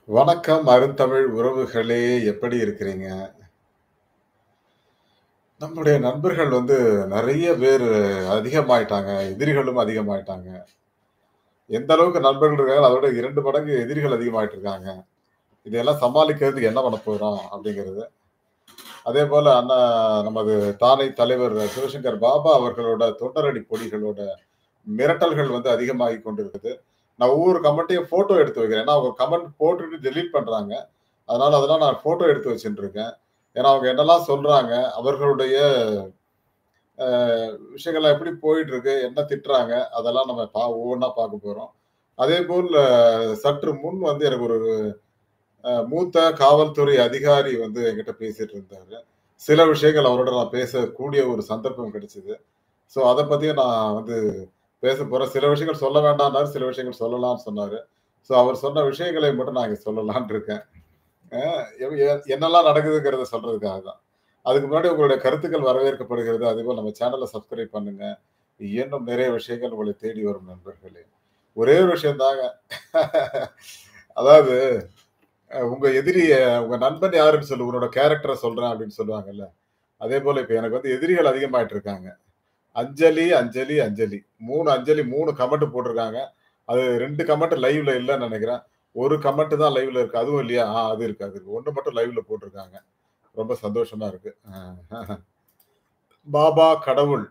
வணக்கம் அருந்தமிழ் உறவுகளே! எப்படி இருக்கிறீங்க? நம்முடைய நண்பர்கள் வந்து நெறைய பேரு அதிகமாயிட்டாங்க. எதிரிகளும் அதிகமாயிட்டாங்க. எந்த அளவுக்கு நண்பர்கள் இருக்காங்களோ, அதோட 2 மடங்கு எதிரிகள் அதிகமாயிட்டு இருக்காங்க. இதையெல்லாம் சமாளிக்கிறதுக்கு என்ன பண்ண போறோம்? அப்படிங்கிறது. அதேபோல அண்ணா நமது தானை தலைவர் சிவசங்கர் பாபா அவர்களோட தொண்டரடி பொடிகளோட மிரட்டல்கள் வந்து அதிகமாகிக் கொண்டிருக்குது. நான் ஒவ்வொரு கமெண்ட்டையும் ஃபோட்டோ எடுத்து வைக்கிறேன். ஏன்னா, அவங்க கமெண்ட் போட்டுட்டு டெலீட் பண்றாங்க. அதனால அதெல்லாம் நான் ஃபோட்டோ எடுத்து வச்சுட்டு இருக்கேன். ஏன்னா, அவங்க என்னெல்லாம் சொல்றாங்க, அவர்களுடைய அ விஷயங்கள்லாம் எப்படி போயிட்டு இருக்கு, என்ன திட்டுறாங்க, அதெல்லாம் நம்ம பா ஒவ்வொன்னா பார்க்க போறோம். அதேபோல் சற்று முன் வந்து எனக்கு ஒரு அ மூத்த காவல்துறை அதிகாரி வந்து என்கிட்ட பேசிட்டு இருந்தாரு. சில விஷயங்கள் அவரோட நான் பேசக்கூடிய ஒரு சந்தர்ப்பம் கிடைச்சது. ஸோ, அத பத்தியும் நான் வந்து பேசப் போறேன். சில விஷயங்கள் சொல்ல வேண்டாம்னாரு, சில விஷயங்கள் சொல்லலாம்னு சொன்னாரு. ஸோ, அவர் சொன்ன விஷயங்களை மட்டும் நான் இங்க சொல்லலாம்னு இருக்கேன். அ எவ் எ என்னெல்லாம் நடக்குதுங்கிறத சொல்றதுக்காக தான். அதுக்கு முன்னாடி உங்களுடைய கருத்துக்கள் வரவேற்கப்படுகிறது. அதேபோல நம்ம சேனல சப்ஸ்கிரைப் பண்ணுங்க. இன்னும் நிறைய விஷயங்கள் உங்களை தேடி வரும் நண்பர்களே. ஒரே ஒரு விஷயம் தாங்க. அதாவது அ உங்க எதிரி உங்க நண்பன் யாருன்னு சொல்லு, உன்னோட கேரக்டர சொல்றேன் அப்படின்னு சொல்லுவாங்கல்ல. அதேபோல இப்ப எனக்கு வந்து எதிரிகள் அதிகமாயிட்டு இருக்காங்க. அஞ்சலி, அஞ்சலி, அஞ்சலி. 3 அஞ்சலி 3 கமெண்ட் போட்டிருக்காங்க. அது 2 கமெண்ட் லைவ்ல இல்லன்னு நெனைக்கிறேன். 1 கமெண்ட் தான் லைவ்ல இருக்கு. அதுவும் இல்லையா? ஆ அது இருக்கு, அது இருக்கு. 1 மட்டும் லைவ்ல போட்டிருக்காங்க. ரொம்ப சந்தோஷமா இருக்கு. அ பாபா கடவுள்.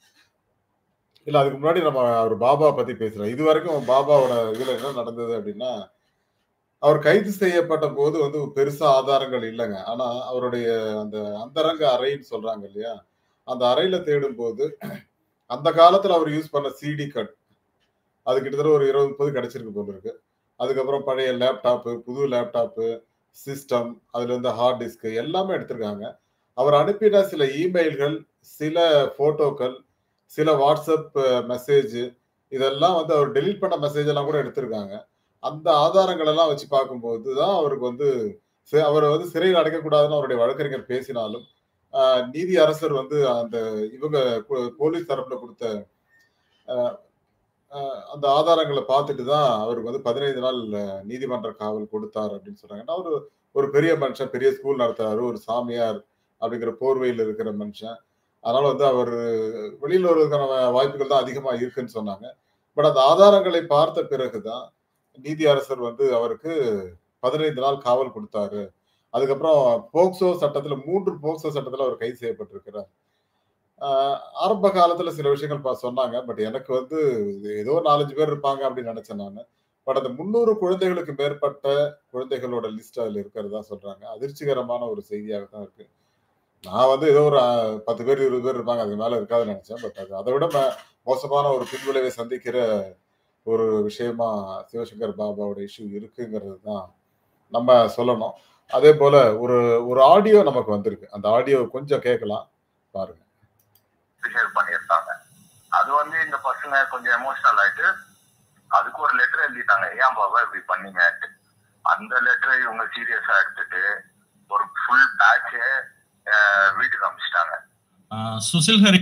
இல்ல அதுக்கு முன்னாடி நம்ம அவரு பாபா பத்தி பேசலாம். இதுவரைக்கும் பாபாவோட இதுல என்ன நடந்தது அப்படின்னா, அவர் கைது செய்யப்பட்டபோது வந்து பெருசா ஆதாரங்கள் இல்லங்க. ஆனா, அவருடைய அந்த அந்தரங்க அறைன்னு சொல்றாங்க இல்லையா? அந்த அறையில தேடும்போது, அந்த காலத்துல அவர் யூஸ் பண்ண சிடி கார்ட். அது கிட்டத்தட்ட ஒரு 20, 30 கிடைச்சிருக்கு போல இருக்கு. அதுக்கப்புறம் பழைய லேப்டாப்பு, புது லேப்டாப்பு, சிஸ்டம், அதுல இருந்த ஹார்ட் டிஸ்க் எல்லாமே எடுத்திருக்காங்க. அவர் அனுப்பின சில இமெயில்கள், சில போட்டோக்கள், சில WhatsApp மெசேஜ் இதெல்லாம் வந்து அவர் டெலீட் பண்ண மெசேஜ் எல்லாம் கூட எடுத்திருக்காங்க. அந்த ஆதாரங்கள் எல்லாம் வச்சு பார்க்கும்போது தான் அவருக்கு வந்து சி அவர வந்து சிறையில் அடைக்கக்கூடாதுன்னு அவருடைய வழக்கறிஞர் பேசினாலும், அ நீதி அரசர் வந்து அந்த இவங்க போ போலீஸ் தரப்புல குடுத்த அ அ அந்த ஆதாரங்கள பார்த்துட்டு தான் அவருக்கு வந்து 15 நாள் நீதிமன்ற காவல் கொடுத்தார் அப்படின்னு சொல்றாங்க. ஏன்னா, அவரு ஒரு பெரிய மனுஷன், பெரிய ஸ்கூல் நடத்துறாரு. ஒரு சாமியார் அப்படிங்கிற போர்வையில இருக்கிற மனுஷன். அதனால வந்து அவரு வெளியில வருவதற்கான வாய்ப்புகள் தான் அதிகமா இருக்குன்னு சொன்னாங்க. பட் அந்த ஆதாரங்களை பார்த்த பிறகு தான் நீதி அரசர் வந்து அவருக்கு 15 நாள் காவல் குடுத்தாரு. அதுக்கப்புறம் போக்சோ சட்டத்துல 3 போக்சோ சட்டத்துல அவர் கைது செய்யப்பட்டிருக்கிறார். அ ஆரம்ப காலத்துல சில விஷயங்கள் ப சொன்னாங்க. பட் எனக்கு வந்து ஏதோ 4, 5 பேர் இருப்பாங்க அப்படின்னு நெனச்சேன் நானு. பட் அந்த 300 குழந்தைகளுக்கு மேற்பட்ட குழந்தைகளோட லிஸ்ட் அதுல இருக்கிறதா சொல்றாங்க. அதிர்ச்சிகரமான ஒரு செய்தியாக தான் இருக்கு. நான் வந்து ஏதோ ஒரு அ 10 பேர், 20 பேர் இருப்பாங்க. அதுக்கு மேல இருக்காதுன்னு நெனச்சேன். பட் அது அத விட ம மோசமான ஒரு பின்விளைவை சந்திக்கிற ஒரு விஷயமா சிவசங்கர் பாபாவோட இஷ்யூ இருக்குங்கிறது தான் நம்ம சொல்லணும். அதேபோல ஒரு ஒரு ஆடியோ நமக்கு வந்திருக்கு. அந்த ஆடியோ கொஞ்சம் கேட்கலாம். பாருங்க. பிஹேவ் பண்ணியிருக்காங்க. அது வந்து இந்த பசங்க கொஞ்சம் எமோஷனல் ஆயிட்டு, அதுக்கு ஒரு லெட்டர் எழுதிட்டாங்க. ஏன் பாபா இப்படி பண்ணீங்கன்ட்டு. அந்த லெட்டரை இவங்க சீரியஸா எடுத்துட்டு, ஒரு ஃபுல் பேட்சே அ வீட்டுக்கு அனுப்பிச்சுட்டாங்க. ஆ, சுசில் ஹரி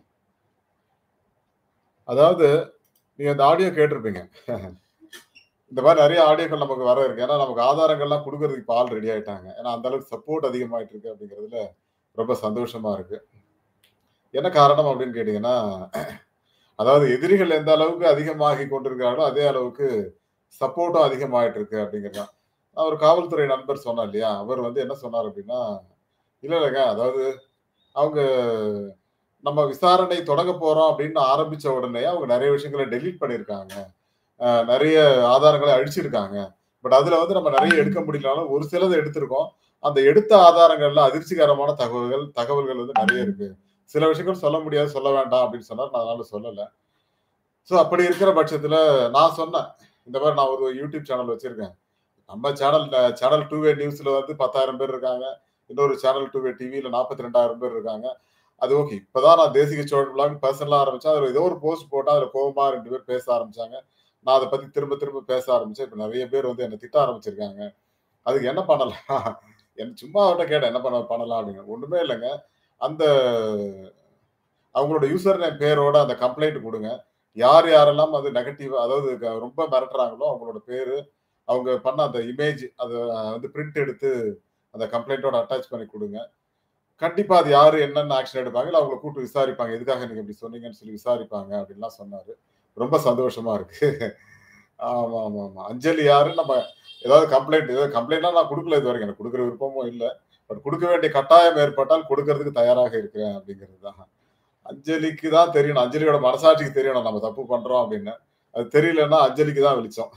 அதாவது நீங்க அந்த ஆடியோ கேட்டிருப்பீங்க. இந்த மாரி நெறைய ஆடியோக்கள் நமக்கு வர இருக்கு. ஏன்னா, நமக்கு ஆதாரங்கள்லாம் குடுக்குறதுக்கு இப்ப ஆள் ரெடி ஆயிட்டாங்க. ஏன்னா, அந்த அளவுக்கு சப்போர்ட் அதிகமாயிட்டு இருக்கு அப்படிங்கிறதுல ரொம்ப சந்தோஷமா இருக்கு. என்ன காரணம் அப்படின்னு கேட்டீங்கன்னா, அதாவது எதிரிகள் எந்த அளவுக்கு அதிகமாகிக் கொண்டிருக்கிறார்களோ, அதே அளவுக்கு சப்போர்ட்டும் அதிகமாயிட்டு இருக்கு அப்படிங்கிறது தான். நான் ஒரு காவல்துறை நண்பர் சொன்னேன் இல்லையா? அவர் வந்து என்ன சொன்னார் அப்படின்னா, இல்ல இல்லங்க அதாவது அவங்க நம்ம விசாரணை தொடங்க போறோம் அப்படின்னு ஆரம்பிச்ச உடனே அவங்க நெறைய விஷயங்கள டெலீட் பண்ணியிருக்காங்க. அ நெறைய ஆதாரங்கள அழிச்சிருக்காங்க. பட் அதுல வந்து நம்ம நெறைய எடுக்க முடியலனாலும் ஒரு சிலத எடுத்திருக்கோம். அந்த எடுத்த ஆதாரங்கள்ல அதிர்ச்சிகரமான தகவல்கள் தகவல்கள் வந்து நெறைய இருக்கு. சில விஷயங்கள் சொல்ல முடியாது, சொல்ல வேண்டாம் அப்படின்னு சொன்னார். நான் அதனால சொல்லல. ஸோ அப்படி இருக்கிற பட்சத்துல நான் சொன்னேன். இந்த மாரி நான் ஒரு யூடியூப் சேனல் வச்சிருக்கேன். நம்ம சேனல் சேனல் 2 வே நியூஸ்ல வந்து 10,000 பேர் இருக்காங்க. இன்னொரு சேனல் 2 வே டிவில 42,000 பேர் இருக்காங்க. அது ஓகே. இப்பதான் நான் தேசிக சோழன் விலாக் பெர்சனலா ஆரம்பிச்சேன். அதுல ஏதோ ஒரு போஸ்ட் போட்டா அதுல கோவமா 2 பேர் பேச ஆரம்பிச்சாங்க. நான் அத பத்தி திரும்ப திரும்ப பேச ஆரம்பிச்சேன். இப்ப நெறைய பேர் வந்து என்ன திட்ட ஆரம்பிச்சிருக்காங்க. அதுக்கு என்ன பண்ணலாம்? என் சும்மா அவர்ட்ட கேட்டேன். என்ன பண்ண பண்ணலாம் அப்படின்னு. ஒண்ணுமே இல்லங்க. அந்த அவங்களோட யூசர் நேம் பேரோட அந்த கம்ப்ளைண்ட் குடுங்க. யார் யாரெல்லாம் அது நெகட்டிவ் அதாவது க ரொம்ப மிரட்டுறாங்களோ அவங்களோட பேரு, அவங்க பண்ண அந்த இமேஜ் அதை வந்து பிரிண்ட் எடுத்து அந்த கம்ப்ளைண்ட்டோட அட்டாச் பண்ணி கொடுங்க கண்டிப்பா அது யாரு என்னென்ன ஆக்ஷன் எடுப்பாங்க இல்ல அவங்களை கூப்பிட்டு விசாரிப்பாங்க எதுக்காக நீங்க இப்படி சொன்னீங்கன்னு சொல்லி விசாரிப்பாங்க அப்படின்லாம் சொன்னாரு ரொம்ப சந்தோஷமா இருக்கு ஆமா ஆமா ஆமா அஞ்சலி யாரு நம்ம ஏதாவது கம்ப்ளைண்ட் ஏதாவது கம்ப்ளைண்ட்லாம் நான் கொடுக்கல இது வரைக்கும் எனக்கு கொடுக்குற விருப்பமும் இல்லை பட் கொடுக்க வேண்டிய கட்டாயம் ஏற்பட்டால் கொடுக்கறதுக்கு தயாராக இருக்கிறேன் அப்படிங்கிறது தான் அஞ்சலிக்கு தான் தெரியணும் அஞ்சலியோட மனசாட்சிக்கு தெரியணும் நம்ம தப்பு பண்றோம் அப்படின்னு அது தெரியலன்னா அஞ்சலிக்கு தான் வெளிச்சம்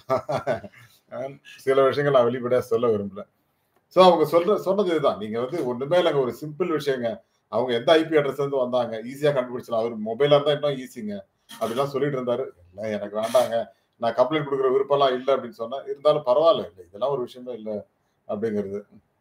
சில விஷயங்கள் நான் வெளிப்படையா சொல்ல விரும்பல ஸோ அவங்க சொல்ற சொன்னது இதுதான் நீங்க வந்து ஒண்ணுமே இல்லைங்க ஒரு சிம்பிள் விஷயங்க அவங்க எந்த ஐபி அட்ரஸ் இருந்து வந்தாங்க ஈஸியா கண்டுபிடிச்சலாம் அவர் மொபைலா இருந்தா இன்னும் ஈஸிங்க அப்படிலாம் சொல்லிட்டு இருந்தாரு இல்லை எனக்கு வேண்டாங்க நான் கம்ப்ளைண்ட் கொடுக்குற விருப்பம்லாம் இல்லை அப்படின்னு சொன்னேன் இருந்தாலும் பரவாயில்ல இல்லை இதெல்லாம் ஒரு விஷயமே இல்லை அப்படிங்கிறது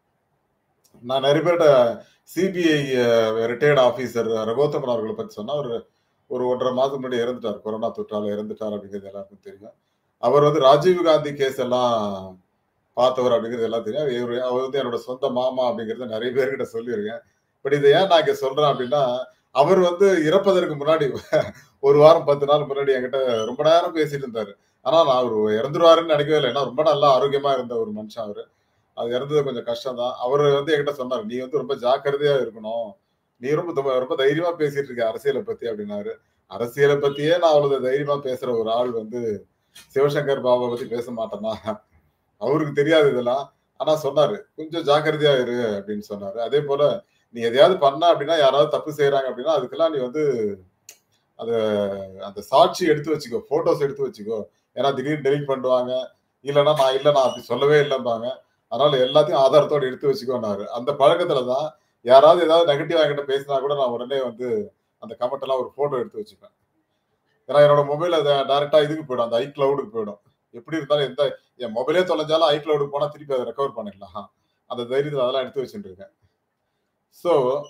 நான் நிறைய பேர்கிட்ட சிபிஐ ரிட்டையர்ட் ஆஃபீஸர் ரகோத்தமன் அவர்களை பற்றி சொன்னா ஒரு ஒரு ஒன்றரை மாதம் முன்னாடி இறந்துட்டார் கொரோனா தொற்றால இறந்துட்டார் அப்படிங்கிறது எல்லாருக்கும் தெரியும் அவர் வந்து ராஜீவ் காந்தி கேஸ் எல்லாம் பார்த்தவர் அப்படிங்கிறது எல்லாம் தெரியும் இவரு அவர் வந்து என்னோட சொந்த மாமா அப்படிங்கறத நிறைய பேர்கிட்ட சொல்லியிருக்கேன் பட் இதை ஏன் நான் இங்க சொல்றேன் அப்படின்னா அவர் வந்து இறப்பதற்கு முன்னாடி ஒரு வாரம் பத்து நாள் முன்னாடி என்கிட்ட ரொம்ப நேரம் பேசிட்டு இருந்தாரு ஆனா நான் அவர் இறந்துருவாருன்னு நினைக்கவே இல்லை ஏன்னா ரொம்ப நல்லா ஆரோக்கியமா இருந்த ஒரு மனுஷன் அவரு அது இறந்தது கொஞ்சம் கஷ்டம் தான் அவர் வந்து என்கிட்ட சொன்னார் நீ வந்து ரொம்ப ஜாக்கிரதையா இருக்கணும் நீ ரொம்ப ரொம்ப- ரொம்ப தைரியமா பேசிட்டு இருக்க அரசியலை பத்தி அப்படின்னாரு அரசியலை பத்தியே நான் அவ்வளவு தைரியமா பேசுற ஒரு ஆள் வந்து சிவசங்கர் பாபா பத்தி பேச மாட்டேனா அவருக்கு தெரியாது இதெல்லாம் ஆனா சொன்னாரு கொஞ்சம் ஜாக்கிரதையா இரு அப்படின்னு சொன்னாரு அதே போல நீ எதையாவது பண்ண அப்படின்னா யாராவது தப்பு செய்யறாங்க அப்படின்னா அதுக்கெல்லாம் நீ வந்து அத அந்த சாட்சி எடுத்து வச்சுக்கோ போட்டோஸ் எடுத்து வச்சுக்கோ ஏன்னா திடீர்னு டெலிட் பண்ணுவாங்க இல்லைன்னா நான் இல்லை நான் அப்படி சொல்லவே இல்லைம்பாங்க அதனால எல்லாத்தையும் ஆதாரத்தோட எடுத்து வச்சுக்கோனாரு அந்த பழக்கத்துல தான் யாராவது ஏதாவது நெகட்டிவ் என்கிட்ட பேசினா கூட நான் உடனே வந்து அந்த கமெண்ட் எல்லாம் ஒரு போட்டோ எடுத்து வச்சுப்பேன் ஏன்னா என்னோட மொபைல் அதை டைரக்டா இதுக்கு போயிடும் அந்த ஐ கிளவுடுக்கு போயிடும் எப்படி இருந்தாலும் எந்த என் மொபைலே தொலைஞ்சாலும் ஐ கிளவுடுக்கு போனா திருப்பி அதை ரெக்கவர் பண்ணிடலாம் அந்த தைரியத்தில் அதெல்லாம் எடுத்து வச்சுட்டு இருக்கேன் ஸோ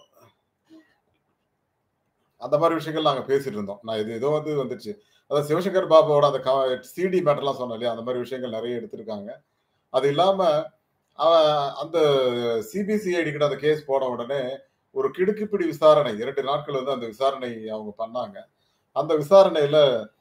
அந்த மாதிரி விஷயங்கள் நாங்க பேசிட்டு இருந்தோம் நான் இது ஏதோ வந்து வந்துச்சு அதாவது சிவசங்கர் பாபாவோட அந்த சிடி மேட்டர்லாம் சொன்னேன் இல்லையா அந்த மாதிரி விஷயங்கள் நிறைய எடுத்திருக்காங்க அது இல்லாம அவன் அந்த சிபிசிஐடி கிட்ட அந்த கேஸ் போன உடனே ஒரு கிடுக்குப்பிடி விசாரணை இரண்டு நாட்கள் வந்து அந்த விசாரணை அவங்க பண்ணாங்க அந்த விசாரணையில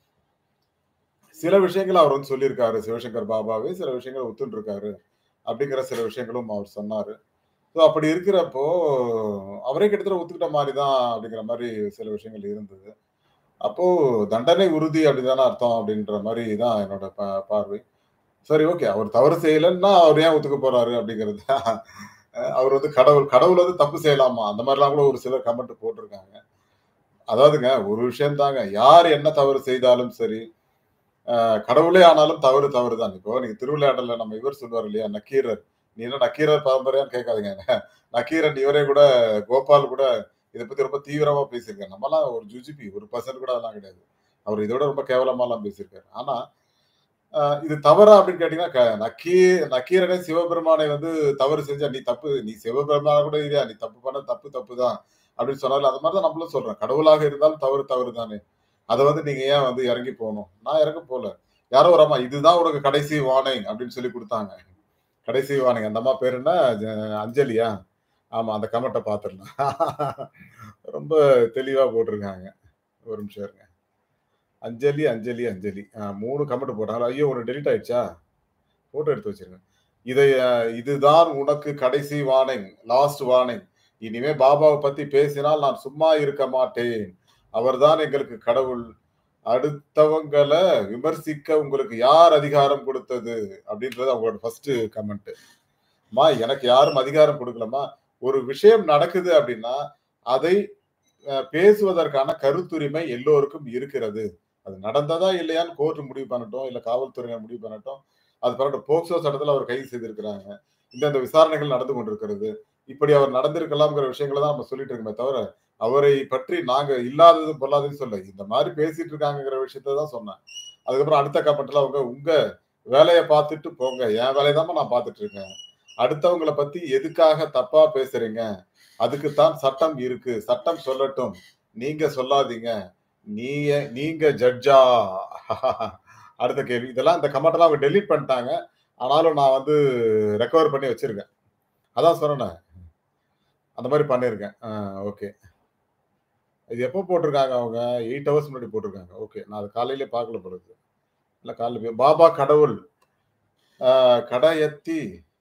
சில விஷயங்கள் அவர் வந்து சொல்லியிருக்காரு சிவசங்கர் பாபாவே சில விஷயங்களை ஒத்துன்னு இருக்காரு அப்படிங்கிற சில விஷயங்களும் அவர் சொன்னாரு ஸோ அப்படி இருக்கிறப்போ அவரே கிட்டத்தட்ட ஒத்துக்கிட்ட மாதிரி தான் அப்படிங்கிற மாதிரி சில விஷயங்கள் இருந்தது அப்போ தண்டனை உறுதி அப்படிதானே அர்த்தம் அப்படின்ற மாதிரி தான் என்னோட பா- பார்வை சரி ஓகே அவர் தவறு செய்யலைன்னா அவர் ஏன் ஒத்துக்க போறாரு அப்படிங்கிறது தான். அஹ் அவர் வந்து கடவுள் கடவுள் வந்து தப்பு செய்யலாமா அந்த மாதிரிலாம் கூட ஒரு சிலர் கமெண்ட் போட்டிருக்காங்க அதாவதுங்க ஒரு விஷயம் தாங்க யார் என்ன தவறு செய்தாலும் சரி அஹ் கடவுளே ஆனாலும் தவறு தவறு தான் இப்போ நீங்க திருவிளையாடல நம்ம இவர் சொல்லுவார் இல்லையா நக்கீரர் நீ என்ன நக்கீரர் பரம்பரையான்னு கேட்காதீங்க நக்கீரன் இவரே கூட கோபால் கூட இதை பத்தி ரொம்ப தீவிரமா பேசியிருக்காரு நம்மலாம் ஒரு ஜுஜிபி ஒரு பர்சன்ட் கூட அதெல்லாம் கிடையாது அவர் இதோட ரொம்ப கேவலமாலாம் பேசியிருக்காரு ஆனா ஆஹ் இது தவறா அப்படின்னு கேட்டீங்கன்னா க- நக்கீ நக்கீரனே சிவபெருமானை வந்து தவறு செஞ்சா நீ தப்பு நீ சிவபெருமான கூட இல்லையா நீ தப்பு பண்ண தப்பு தப்பு தான் அப்படின்னு சொன்னால அது மாதிரி தான் நம்மளும் சொல்றேன் கடவுளாக இருந்தாலும் தவறு தவறு தானே அதை வந்து நீங்க ஏன் வந்து இறங்கி போகணும் நான் இறங்க போல யாரோ ஒரு அம்மா இதுதான் உனக்கு கடைசி வார்னிங் அப்படின்னு சொல்லி கொடுத்தாங்க கடைசி வார்னிங் அந்த அம்மா பேர் என்ன ஜ- அஞ்சலியா ஆமா அந்த கமெண்ட்டை பார்த்துடலாம் ரொம்ப தெளிவா போட்டிருக்காங்க ஒரு நிமிஷம் இருங்க அஞ்சலி அஞ்சலி அஞ்சலி ஆ, மூணு கமெண்ட் போட்டாங்க ஐயோ ஒன்று டெலிட் ஆயிடுச்சா போட்டோ எடுத்து வச்சிருங்க இதை அஹ், இதுதான் உனக்கு கடைசி வார்னிங் லாஸ்ட் வார்னிங் இனிமே பாபாவை பத்தி பேசினால் நான் சும்மா இருக்க மாட்டேன் அவர்தான் எங்களுக்கு கடவுள் அடுத்தவங்களை விமர்சிக்க உங்களுக்கு யார் அதிகாரம் கொடுத்தது அப்படின்றது அவங்களோட ஃபர்ஸ்ட் கமெண்ட் மா எனக்கு யாரும் அதிகாரம் கொடுக்கலமா ஒரு விஷயம் நடக்குது அப்படின்னா அதை அஹ், பேசுவதற்கான கருத்துரிமை எல்லோருக்கும் இருக்கிறது அது நடந்ததா இல்லையான்னு கோர்ட் முடிவு பண்ணட்டும் இல்ல காவல்துறையினர் முடிவு பண்ணட்டும் அது பிறகு போக்சோ சட்டத்துல அவர் கைது செய்திருக்கிறாங்க இந்தந்த விசாரணைகள் நடந்து கொண்டிருக்கிறது இப்படி அவர் நடந்திருக்கலாம்ங்கிற விஷயங்களை தான் நம்ம சொல்லிட்டு இருக்கோமே தவிர அவரை பற்றி நாங்க இல்லாததும் பொல்லாததும் சொல்ல இந்த மாதிரி பேசிட்டு இருக்காங்கிற விஷயத்த தான் சொன்னேன் அதுக்கப்புறம் அடுத்த கமெண்ட்ல அவங்க உங்க வேலையை பார்த்துட்டு போங்க என் வேலையை தான் நான் பார்த்துட்டு இருக்கேன் அடுத்தவங்களை பத்தி எதுக்காக தப்பா பேசுறீங்க அதுக்குத்தான் சட்டம் இருக்கு சட்டம் சொல்லட்டும் நீங்க சொல்லாதீங்க நீங்க நீங்க ஜட்ஜா அடுத்த கேள்வி இதெல்லாம் இந்த கமெண்ட் எல்லாம் அவங்க டெலீட் பண்ணிட்டாங்க ஆனாலும் நான் வந்து ரெக்கவர் பண்ணி வச்சிருக்கேன் அதான் சொன்னேன் அந்த மாதிரி பண்ணியிருக்கேன் ஓகே இது எப்போ போட்டிருக்காங்க அவங்க எயிட் ஹவர்ஸ் முன்னாடி போட்டிருக்காங்க ஓகே நான் அது காலையிலே பார்க்கல பொழுது இல்லை காலையில் பாபா கடவுள் ஆஹ் கடையத்தி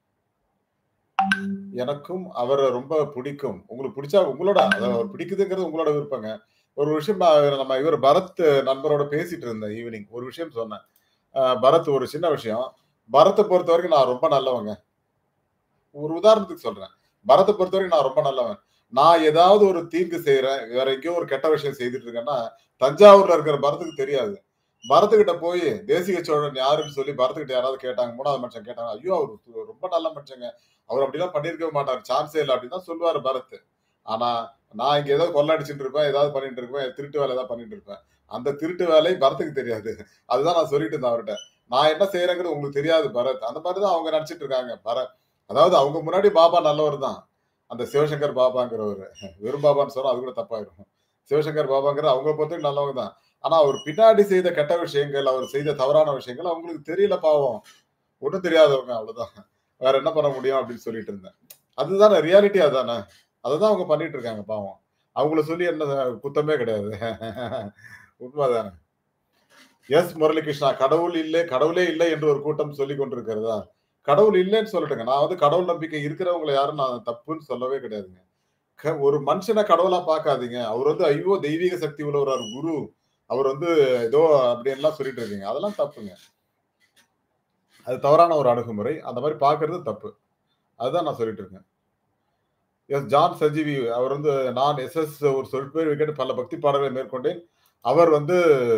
எனக்கும் அவரை ரொம்ப பிடிக்கும் உங்களுக்கு பிடிச்சா உங்களோட அதாவது அவர் பிடிக்குதுங்கிறது உங்களோட விருப்பங்க ஒரு விஷயம் நான் நம்ம இவர் பரத் நண்பரோட பேசிட்டு இருந்தேன் ஈவினிங் ஒரு விஷயம் சொன்னேன் ஆஹ் பரத் ஒரு சின்ன விஷயம் பரத்தை பொறுத்த வரைக்கும் நான் ரொம்ப நல்லவங்க ஒரு உதாரணத்துக்கு சொல்றேன் பரத்தை பொறுத்த வரைக்கும் நான் ரொம்ப நல்லவன் நான் ஏதாவது ஒரு தீங்கு செய்யறேன் வேற எங்கேயோ ஒரு கெட்ட விஷயம் செய்துட்டு இருக்கேன்னா தஞ்சாவூர்ல இருக்கிற பரத்துக்கு தெரியாது பரத்துக்கிட்ட போய் தேசிக சோழன் யாருன்னு சொல்லி பரத்துக்கிட்ட யாராவது கேட்டாங்க மூணாவது மனுஷன் கேட்டாங்க ஐயோ அவர் ரொம்ப நல்ல மனுஷங்க அவர் அப்படிலாம் பண்ணிருக்கவே மாட்டார் சான்ஸே இல்லை அப்படின்னு தான் சொல்லுவாரு பரத் ஆனா நான் இங்க ஏதோ கொள்ளடிச்சிட்டு இருப்பேன் ஏதாவது பண்ணிட்டு இருப்பேன் திருட்டு வேலை ஏதாவது பண்ணிட்டு இருப்பேன் அந்த திருட்டு வேலை பரத்துக்கு தெரியாது அதுதான் நான் சொல்லிட்டு இருந்தேன் அவர்கிட்ட நான் என்ன செய்யறேங்கிறது உங்களுக்கு தெரியாது பரத் அந்த மாதிரி தான் அவங்க நினைச்சிட்டு இருக்காங்க பரத் அதாவது அவங்க முன்னாடி பாபா நல்லவர் தான் அந்த சிவசங்கர் பாபாங்கிறவர் வெறும் பாபான்னு சொன்னா அது கூட தப்பாயிரும் சிவசங்கர் பாபாங்கிற அவங்க பொறுத்தவரைக்கும் நல்லவங்க தான் ஆனா அவர் பின்னாடி செய்த கெட்ட விஷயங்கள் அவர் செய்த தவறான விஷயங்கள் அவங்களுக்கு தெரியல பாவம் ஒன்றும் தெரியாதவங்க அவ்வளவுதான் வேற என்ன பண்ண முடியும் அப்படின்னு சொல்லிட்டு இருந்தேன் அதுதானே ரியாலிட்டி அதானே அதை தான் அவங்க பண்ணிட்டு இருக்காங்க பாவம் அவங்கள சொல்லி என்ன குத்தமே கிடையாது உண்மைதானே எஸ் முரளிகிருஷ்ணா கடவுள் இல்லை கடவுளே இல்லை என்று ஒரு கூட்டம் சொல்லி கொண்டிருக்கிறதா கடவுள் இல்லைன்னு சொல்லட்டுங்க நான் வந்து கடவுள் நம்பிக்கை இருக்கிறவங்களை யாரும் நான் தப்புன்னு சொல்லவே கிடையாதுங்க க- ஒரு மனுஷனை கடவுளா பார்க்காதீங்க அவர் வந்து ஐயோ தெய்வீக சக்தி உள்ளவர் குரு அவர் வந்து ஏதோ அப்படின்லாம் சொல்லிட்டு இருக்கீங்க அதெல்லாம் தப்புங்க அது தவறான ஒரு அணுகுமுறை அந்த மாதிரி பார்க்கிறது தப்பு அதுதான் நான் சொல்லிட்டு இருக்கேன் எஸ் ஜான் சஜீவி அவர் வந்து நான் எஸ் எஸ் ஒரு சொற்பேர் விக்கெட் பல பக்தி பாடல்களை மேற்கொண்டேன் அவர் வந்து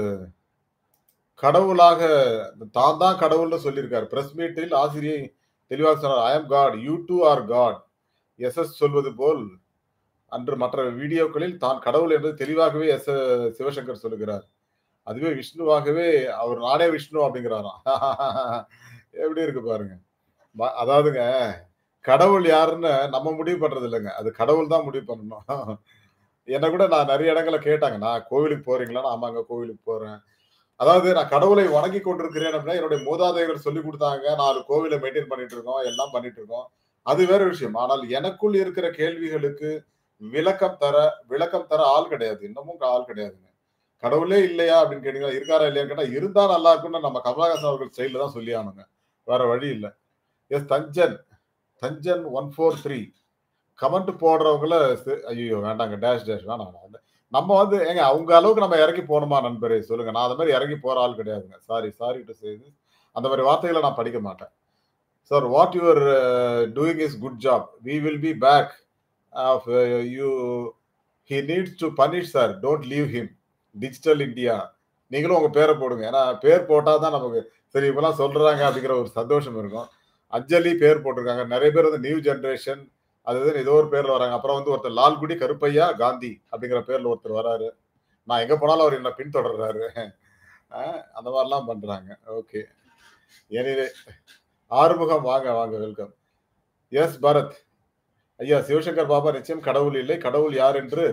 கடவுளாக தான் தான் கடவுள்னு சொல்லியிருக்காரு பிரஸ் மீட்டில் ஆசிரியை தெளிவாக சொன்னார் I am got you two are got yes yes சொல்வது போல் அன்று மற்ற வீடியோக்களில் தான் கடவுள் என்று தெளிவாகவே எஸ் சிவசங்கர் சொல்லுகிறார் அதுவே விஷ்ணுவாகவே அவர் நானே விஷ்ணு அப்படிங்கிறாராம் எப்படி இருக்கு பாருங்க ப- அதாவதுங்க கடவுள் யாருன்னு நம்ம முடிவு பண்றது இல்லைங்க அது கடவுள் தான் முடிவு பண்ணணும் என்ன கூட நான் நிறைய இடங்கள்ல கேட்டாங்க நான் கோவிலுக்கு போறீங்களா ஆமாங்க கோவிலுக்கு போறேன் அதாவது நான் கடவுளை வணங்கி கொண்டிருக்கிறேன் அப்படின்னா என்னுடைய மூதாதையர்கள் சொல்லி கொடுத்தாங்க நாலு கோவிலை மெயின்டைன் பண்ணிட்டு இருக்கோம் எல்லாம் பண்ணிட்டு இருக்கோம் அது வேற விஷயம் ஆனால் எனக்குள் இருக்கிற கேள்விகளுக்கு விளக்கம் தர விளக்கம் தர ஆள் கிடையாது இன்னமும் ஆள் கிடையாதுங்க கடவுளே இல்லையா அப்படின்னு கேட்டீங்களா இருக்காரா இல்லையான்னு கேட்டா இருந்தா நல்லா இருக்கும்னு நம்ம கமலஹாசன் அவர்கள் ஸ்டைல தான் சொல்லி ஆனுங்க வேற வழி இல்லை எஸ் தஞ்சன் தஞ்சன் ஒன் ஃபோர் த்ரீ கமெண்ட் போடுறவங்கள ஐயோ வேண்டாங்க டேஷ் டேஷ் வேணாம் வேணாம். நம்ம வந்து ஏங்க அவங்க அளவுக்கு நம்ம இறங்கி போகணுமா நண்பரே சொல்லுங்க நான் அந்த மாதிரி இறங்கி போற ஆள் கிடையாதுங்க சாரி சாரி டு செய்து அந்த மாதிரி வார்த்தைகளை நான் படிக்க மாட்டேன் sir what your doing is good job we will be back of you he needs to punish sir don't leave him digital India நீங்களும் உங்க பேரை போடுங்க ஏன்னா பேர் போட்டால் தான் நமக்கு சரி இவங்கெல்லாம் சொல்றாங்க அப்படிங்கிற ஒரு சந்தோஷம் இருக்கும் அஞ்சலி பேர் போட்டிருக்காங்க நிறைய பேர் வந்து நியூ ஜென்ரேஷன் அது இது ஏதோ ஒரு பேர்ல வராங்க அப்புறம் வந்து ஒருத்தர் லால்குடி கருப்பையா காந்தி அப்படிங்கிற பேர்ல ஒருத்தர் வராரு நான் எங்க போனாலும் அவர் என்ன பின்தொடர்றாரு அஹ் அந்த மாதிரிலாம் பண்றாங்க ஓகே எனிவே ஆறுமுகம் வாங்க வாங்க வெல்கம் எஸ் பரத் ஐயா சிவசங்கர் பாபா நிச்சயம் கடவுள் இல்லை கடவுள் யார் என்று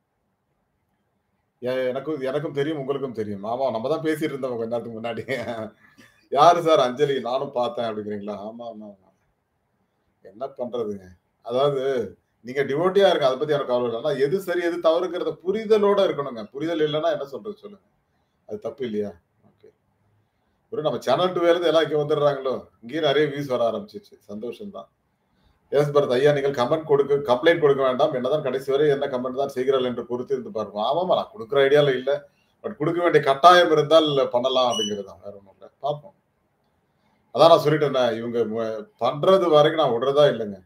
எ- எனக்கும் எனக்கும் தெரியும் உங்களுக்கும் தெரியும் ஆமா நம்ம தான் பேசிட்டு இருந்தோம் கொஞ்ச நேரத்துக்கு முன்னாடி யாரு சார் அஞ்சலி நானும் பார்த்தேன் அப்படிங்கிறீங்களா ஆமா ஆமா ஆமா என்ன பண்றதுங்க அதாவது நீங்க டிவோட்டியா இருக்க அதை பத்தி எனக்கு கவலை இல்லை ஆனா எது சரி எது தவறுங்கிறத புரிதலோட இருக்கணுங்க புரிதல் இல்லைன்னா என்ன சொல்றது சொல்லுங்க அது தப்பு இல்லையா ஓகே ஒரு நம்ம சேனல் டூ இருந்து எல்லாம் இங்க வந்துடுறாங்களோ இங்கேயும் நிறைய வியூஸ் வர ஆரம்பிச்சிச்சு சந்தோஷம் தான் எஸ் பரத் ஐயா நீங்கள் கமெண்ட் கொடுக்க கம்ப்ளைண்ட் கொடுக்க வேண்டாம் என்னதான் கடைசி வரை என்ன கமெண்ட் தான் செய்கிறாள் என்று பொறுத்து இருந்து பாருங்க ஆமாமா நான் கொடுக்குற ஐடியால இல்ல பட் கொடுக்க வேண்டிய கட்டாயம் இருந்தால் பண்ணலாம் அப்படிங்கிறது தான் வேற ஒன்றும் இல்லை பார்ப்போம் அதான் நான் சொல்லிட்டேன் இவங்க மு- பண்றது வரைக்கும் நான் விடுறதா இல்லைங்க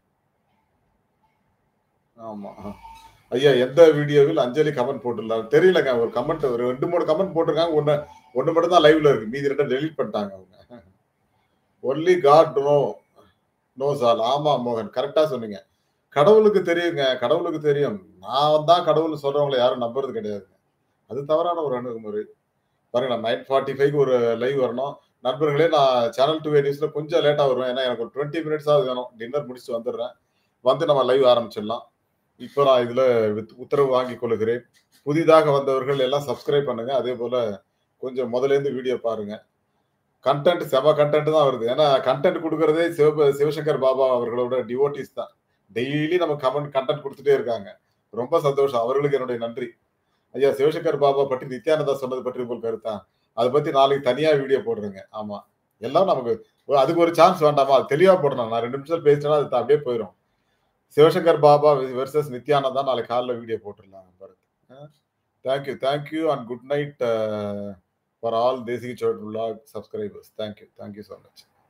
ஆமா ஐயா எந்த வீடியோவில் அஞ்சலி கமெண்ட் போட்டுள்ளாரு தெரியலங்க ஒரு கமெண்ட் ஒரு ரெண்டு மூணு கமெண்ட் போட்டிருக்காங்க ஒன்னு ஒன்னு மட்டும் தான் லைவ்ல இருக்கு மீதி ரெண்டும் டெலீட் பண்ணிட்டாங்க அவங்க ஒன்லி காட் நோ நோ சால் ஆமா மோகன் கரெக்டா சொன்னீங்க கடவுளுக்கு தெரியுங்க கடவுளுக்கு தெரியும் நான் தான் கடவுள் சொல்றவங்களை யாரும் நம்புறது கிடையாதுங்க அது தவறான ஒரு அணுகுமுறை பாருங்க நான் நைன் ஃபார்ட்டி ஃபைவ் ஒரு லைவ் வரணும் நண்பர்களே நான் சேனல் டூ நியூஸ்ல கொஞ்சம் லேட்டா வருவேன் ஏன்னா எனக்கு ஒரு டுவெண்ட்டி மினிட்ஸ் ஆகுது வேணும் டின்னர் முடிச்சுட்டு வந்துடுறேன் வந்து நம்ம லைவ் ஆரம்பிச்சிடலாம் இப்போ நான் இதுல வித்- உத்தரவு வாங்கி கொள்கிறேன் புதிதாக வந்தவர்கள் எல்லாம் சப்ஸ்கிரைப் பண்ணுங்க அதே போல கொஞ்சம் முதல்ல இருந்து வீடியோ பாருங்க கண்டென்ட் செம கண்டென்ட் தான் வருது ஏன்னா கண்டென்ட் கொடுக்கறதே சிவ சிவசங்கர் பாபா அவர்களோட டிவோட்டிஸ் தான் டெய்லி நம்ம கமெண்ட் கண்டென்ட் கொடுத்துட்டே இருக்காங்க ரொம்ப சந்தோஷம் அவர்களுக்கு என்னுடைய நன்றி ஐயா சிவசங்கர் பாபா பற்றி நித்யானந்தா சொன்னது பற்றி உங்கள் கருத்தா அதை பத்தி நாளைக்கு தனியா வீடியோ போடுறேங்க ஆமா எல்லாம் நமக்கு ஒரு- அதுக்கு ஒரு சான்ஸ் வேண்டாமா அது தெளிவா போடணும் நான் ரெண்டு நிமிஷம் பேசிட்டேன்னா அது அப்படியே போயிடும் சிவசங்கர் பாபா வெர்சஸ் நித்யானந்தா நாளைக்கு காலைல வீடியோ போட்டுடலாம் Bharath thank you thank you and good night for all தேசிக சோட் விலாக் subscribers thank you thank you so much